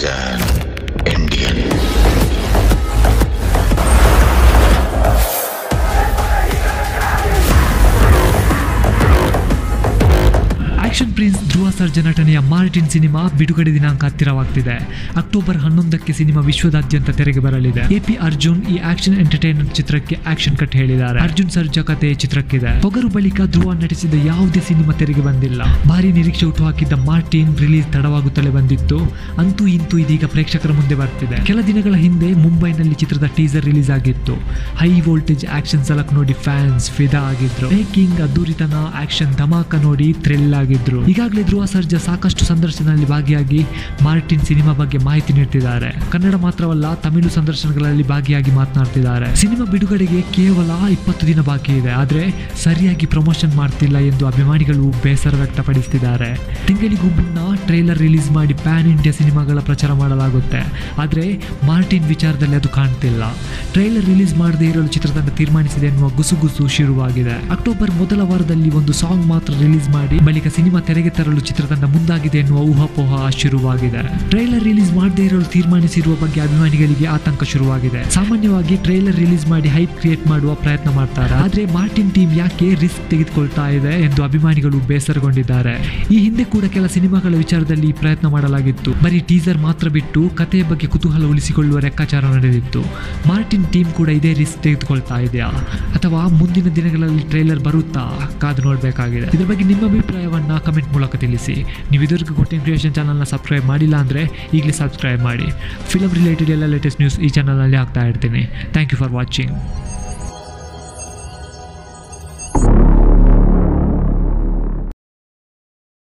is an Indian. Action prince Dhruva Sarja ನಟನೆಯ Martin cinema ಬಿಡುಗಡೆ ದಿನಾಂಕ ಹತ್ತಿರವಾಗ್ತಿದೆ ಅಕ್ಟೋಬರ್ ಹನ್ನೊಂದಕ್ಕೆ ಸಿನಿಮಾ ವಿಶ್ವದಾದ್ಯಂತ ತೆರೆಗೆ ಬರಲಿದೆ ಎಪಿ ಅರ್ಜುನ್ ಈ ಆಕ್ಷನ್ ಎಂಟರ್ಟೈನ್ಮೆಂಟ್ ಚಿತ್ರಕ್ಕೆ ಆಕ್ಷನ್ ಕಟ್ ಹೇಳಿದ್ದಾರೆ ಅರ್ಜುನ್ ಸರ್ಜಾ ಕತೆ ಚಿತ್ರಕ್ಕಿದೆ ಪೊಗರು ಬಳಿಕ ಧ್ರುವ ನಟಿಸಿದ ಯಾವುದೇ ಸಿನಿಮಾ ತೆರೆಗೆ ಬಂದಿಲ್ಲ ಭಾರಿ ನಿರೀಕ್ಷೆ ಹುಟ್ಟುಹಾಕಿದ್ದ ಮಾರ್ಟಿನ್ ರಿಲೀಸ್ ತಡವಾಗುತ್ತಲೇ ಬಂದಿತ್ತು ಅಂತೂ ಇಂತೂ ಇದೀಗ ಪ್ರೇಕ್ಷಕರ ಮುಂದೆ ಬರ್ತಿದೆ ಕೆಲ ದಿನಗಳ ಹಿಂದೆ ಮುಂಬೈನಲ್ಲಿ ಚಿತ್ರದ ಟೀಸರ್ ರಿಲೀಸ್ ಆಗಿತ್ತು ಹೈ ವೋಲ್ಟೇಜ್ ಆಕ್ಷನ್ ಸಲಕ್ ನೋಡಿ ಫ್ಯಾನ್ಸ್ ಫಿದಾ ಆಗಿದ್ರು ಮೇಕಿಂಗ್ ಅದ್ದೂರಿತನ ಆಕ್ಷನ್ ಧಮಾಕ ನೋಡಿ ಥ್ರಿಲ್ ಆಗಿದ್ರು ಈಗಾಗಲೇ ಧ್ರುವ ಸರ್ಜಾ ಸಾಕಷ್ಟು ಸಂದರ್ಶನದಲ್ಲಿ ಭಾಗಿಯಾಗಿ ಮಾರ್ಟಿನ್ ಸಿನಿಮಾ ಬಗ್ಗೆ ಮಾಹಿತಿ ನೀಡ್ತಿದ್ದಾರೆ ಕನ್ನಡ ಮಾತ್ರವಲ್ಲ ತಮಿಳು ಸಂದರ್ಶನಗಳಲ್ಲಿ ಭಾಗಿಯಾಗಿ ಮಾತನಾಡ್ತಿದ್ದಾರೆ ಸಿನಿಮಾ ಬಿಡುಗಡೆಗೆ ಕೇವಲ ಇಪ್ಪತ್ತು ದಿನ ಬಾಕಿ ಇದೆ ಆದ್ರೆ ಸರಿಯಾಗಿ ಪ್ರಮೋಷನ್ ಮಾಡ್ತಿಲ್ಲ ಎಂದು ಅಭಿಮಾನಿಗಳು ಬೇಸರ ವ್ಯಕ್ತಪಡಿಸುತ್ತಿದ್ದಾರೆ ತಿಂಗಳಿಗೂ ಮುನ್ನ ಟ್ರೇಲರ್ ರಿಲೀಸ್ ಮಾಡಿ ಪ್ಯಾನ್ ಇಂಡಿಯಾ ಸಿನಿಮಾಗಳ ಪ್ರಚಾರ ಮಾಡಲಾಗುತ್ತೆ ಆದ್ರೆ ಮಾರ್ಟಿನ್ ವಿಚಾರದಲ್ಲಿ ಅದು ಕಾಣ್ತಿಲ್ಲ ಟ್ರೈಲರ್ ರಿಲೀಸ್ ಮಾಡದೇ ಇರಲು ಚಿತ್ರತಂಡ ತೀರ್ಮಾನಿಸಿದೆ ಎನ್ನುವ ಗುಸುಗುಸು ಶುರುವಾಗಿದೆ ಅಕ್ಟೋಬರ್ ಮೊದಲ ವಾರದಲ್ಲಿ ಒಂದು ಸಾಂಗ್ ಮಾತ್ರ ರಿಲೀಸ್ ಮಾಡಿ ಬಳಿಕ ಸಿನಿಮಾ ತೆರೆಗೆ ತರಲು ಚಿತ್ರತಂಡ ಮುಂದಾಗಿದೆ ಎನ್ನುವ ಊಹಾಪೋಹ ಶುರುವಾಗಿದೆ ಟ್ರೈಲರ್ ರಿಲೀಸ್ ಮಾಡದೇ ಇರಲು ತೀರ್ಮಾನಿಸಿರುವ ಬಗ್ಗೆ ಅಭಿಮಾನಿಗಳಿಗೆ ಆತಂಕ ಶುರುವಾಗಿದೆ ಸಾಮಾನ್ಯವಾಗಿ ಟ್ರೈಲರ್ ರಿಲೀಸ್ ಮಾಡಿ ಹೈಪ್ ಕ್ರಿಯೇಟ್ ಮಾಡುವ ಪ್ರಯತ್ನ ಮಾಡ್ತಾರೆ ಆದ್ರೆ ಮಾರ್ಟಿನ್ ಟೀಮ್ ಯಾಕೆ ರಿಸ್ಕ್ ತೆಗೆದುಕೊಳ್ತಾ ಇದೆ ಎಂದು ಅಭಿಮಾನಿಗಳು ಬೇಸರಗೊಂಡಿದ್ದಾರೆ ಈ ಹಿಂದೆ ಕೂಡ ಕೆಲ ಸಿನಿಮಾಗಳ ವಿಚಾರದಲ್ಲಿ ಈ ಪ್ರಯತ್ನ ಮಾಡಲಾಗಿತ್ತು ಬರೀ ಟೀಸರ್ ಮಾತ್ರ ಬಿಟ್ಟು ಕಥೆಯ ಬಗ್ಗೆ ಕುತೂಹಲ ಉಳಿಸಿಕೊಳ್ಳುವ ಲೆಕ್ಕಾಚಾರ ನಡೆದಿತ್ತು ಮಾರ್ಟಿನ್ ಟೀಮ್ ಕೂಡ ಇದೇ ರಿಸ್ಕ್ ತೆಗೆದುಕೊಳ್ತಾ ಇದೆಯಾ ಅಥವಾ ಮುಂದಿನ ದಿನಗಳಲ್ಲಿ ಟ್ರೈಲರ್ ಬರುತ್ತಾ ಕಾದು ನೋಡಬೇಕಾಗಿದೆ ಇದರ ಬಗ್ಗೆ ನಿಮ್ಮ ಅಭಿಪ್ರಾಯವನ್ನ ಕಮೆಂಟ್ ಮೂಲಕ ತಿಳಿಸಿ ನೀವು ಇದುವರೆಗೂ ಕೊಟ್ಟಿನ ಕ್ರಿಯೇಷನ್ ಚಾನಲ್ನ ಸಬ್ಸ್ಕ್ರೈಬ್ ಮಾಡಿಲ್ಲ ಅಂದರೆ ಈಗಲೇ ಸಬ್ಸ್ಕ್ರೈಬ್ ಮಾಡಿ ಫಿಲಮ್ ರಿಲೇಟೆಡ್ ಎಲ್ಲ ಲೇಟೆಸ್ಟ್ ನ್ಯೂಸ್ ಈ ಚಾನಲ್ನಲ್ಲಿ ಹಾಕ್ತಾ ಇರ್ತೀನಿ ಥ್ಯಾಂಕ್ ಯು ಫಾರ್ ವಾಚಿಂಗ್